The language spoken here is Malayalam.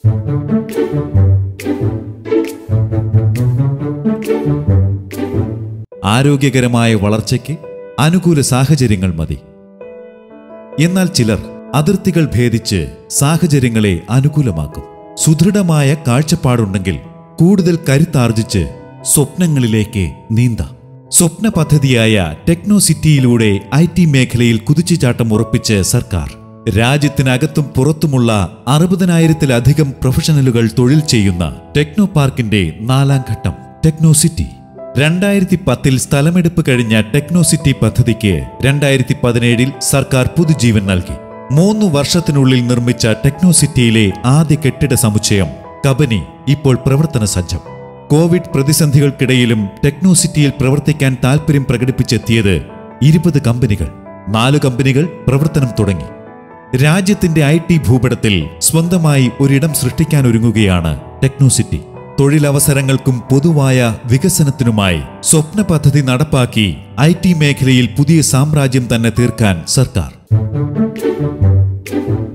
ആരോഗ്യകരമായ വളർച്ചയ്ക്ക് അനുകൂല സാഹചര്യങ്ങൾ മതി എന്നാൽ ചിലർ അതിർത്തികൾ ഭേദിച്ച് സാഹചര്യങ്ങളെ അനുകൂലമാക്കും സുദൃഢമായ കാഴ്ചപ്പാടുണ്ടെങ്കിൽ കൂടുതൽ കരുത്താർജിച്ച് സ്വപ്നങ്ങളിലേക്ക് നീന്താം സ്വപ്ന പദ്ധതിയായ ടെക്നോ സിറ്റിയിലൂടെ ഐ ടി മേഖലയിൽ കുതിച്ചുചാട്ടം ഉറപ്പിച്ച് സർക്കാർ രാജ്യത്തിനകത്തും പുറത്തുമുള്ള അറുപതിനായിരത്തിലധികം പ്രൊഫഷണലുകൾ തൊഴിൽ ചെയ്യുന്ന ടെക്നോ പാർക്കിന്റെ നാലാം ഘട്ടം ടെക്നോ സിറ്റി രണ്ടായിരത്തി പത്തിൽ സ്ഥലമെടുപ്പ് കഴിഞ്ഞ ടെക്നോ സിറ്റി പദ്ധതിക്ക് രണ്ടായിരത്തി പതിനേഴിൽ സർക്കാർ പുതുജീവൻ നൽകി മൂന്ന് വർഷത്തിനുള്ളിൽ നിർമ്മിച്ച ടെക്നോ സിറ്റിയിലെ ആദ്യ കെട്ടിട സമുച്ചയം കബനി ഇപ്പോൾ പ്രവർത്തന സജ്ജം കോവിഡ് പ്രതിസന്ധികൾക്കിടയിലും ടെക്നോ സിറ്റിയിൽ പ്രവർത്തിക്കാൻ താൽപ്പര്യം പ്രകടിപ്പിച്ചെത്തിയത് ഇരുപത് കമ്പനികൾ നാല് കമ്പനികൾ പ്രവർത്തനം തുടങ്ങി രാജ്യത്തിന്റെ ഐ ടി ഭൂപടത്തിൽ സ്വന്തമായി ഒരിടം സൃഷ്ടിക്കാൻ ഒരുങ്ങുകയാണ് ടെക്നോ സിറ്റി തൊഴിലവസരങ്ങൾക്കും പൊതുവായ വികസനത്തിനുമായി സ്വപ്ന പദ്ധതി നടപ്പാക്കി ഐ ടി മേഖലയിൽ പുതിയ സാമ്രാജ്യം തന്നെ തീർക്കാൻ സർക്കാർ